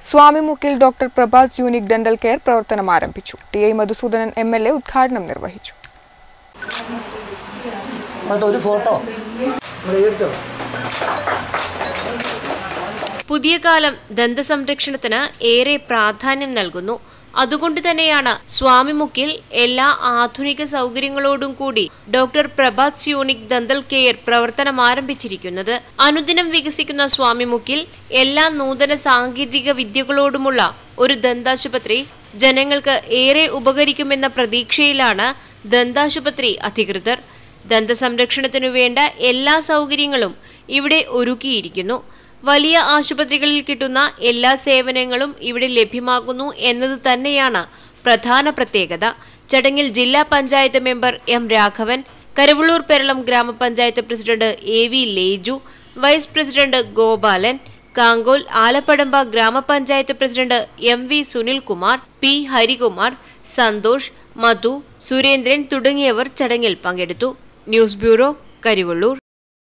സ്വാമിമുക്കിൽ doctor Prabhat unique dental care പ്രവർത്തനം ആരംഭിച്ചു T I Madhusudanan M L A ഉദ്ഘാടനം നിർവഹിച്ചു എന്നിട്ട് ഒരു ഫോട്ടോ പുതിയ കാലം ദന്തസംരക്ഷണത്തിന് ഏറെ പ്രാധാന്യം നൽകുന്നു അതുകൊണ്ട് തന്നെയാണ് സ്വാമിമുക്കിൽ എല്ലാ ആധുനിക സൗകര്യങ്ങളോടും കൂടി doctor Prabhat unique dental care പ്രവർത്തനം ആരംഭിച്ചിരിക്കുന്നത് അനുദിനം വികസിക്കുന്ന സ്വാമിമുക്കിൽ എല്ലാ നൂതന സാങ്കേതിക വിദ്യകളോടുമുള്ള ഒരു ദന്താശുപത്രി ജനങ്ങൾക്ക് ഏറെ ഉപകരിക്കുമെന്ന പ്രതീക്ഷയിലാണ് ദന്താശുപത്രി അധികൃതർ ദന്തസംരക്ഷണത്തിനു വേണ്ട എല്ലാ സൗകര്യങ്ങളും ഇവിടെ ഒരുക്കിയിരിക്കുന്നു വലിയ ആശുപത്രികളിൽ കിട്ടുന്ന എല്ലാ സേവനങ്ങളും ഇവിടെ ലഭ്യമാകുന്നു എന്നത് തന്നെയാണ് പ്രധാന പ്രത്യേകത ചടങ്ങിൽ ജില്ലാ panchayat member M Raghavan Karivellur Peralam grama panchayat president A V Leju vice president Gopalan Kankol Alappadamba grama panchayat president M V Sunilkumar P Harikumar Santhosh Madhu Surendran തുടങ്ങിയവർ ചടങ്ങിൽ പങ്കെടുത്തു ന്യൂസ് ബ്യൂറോ കരിവള്ളൂർ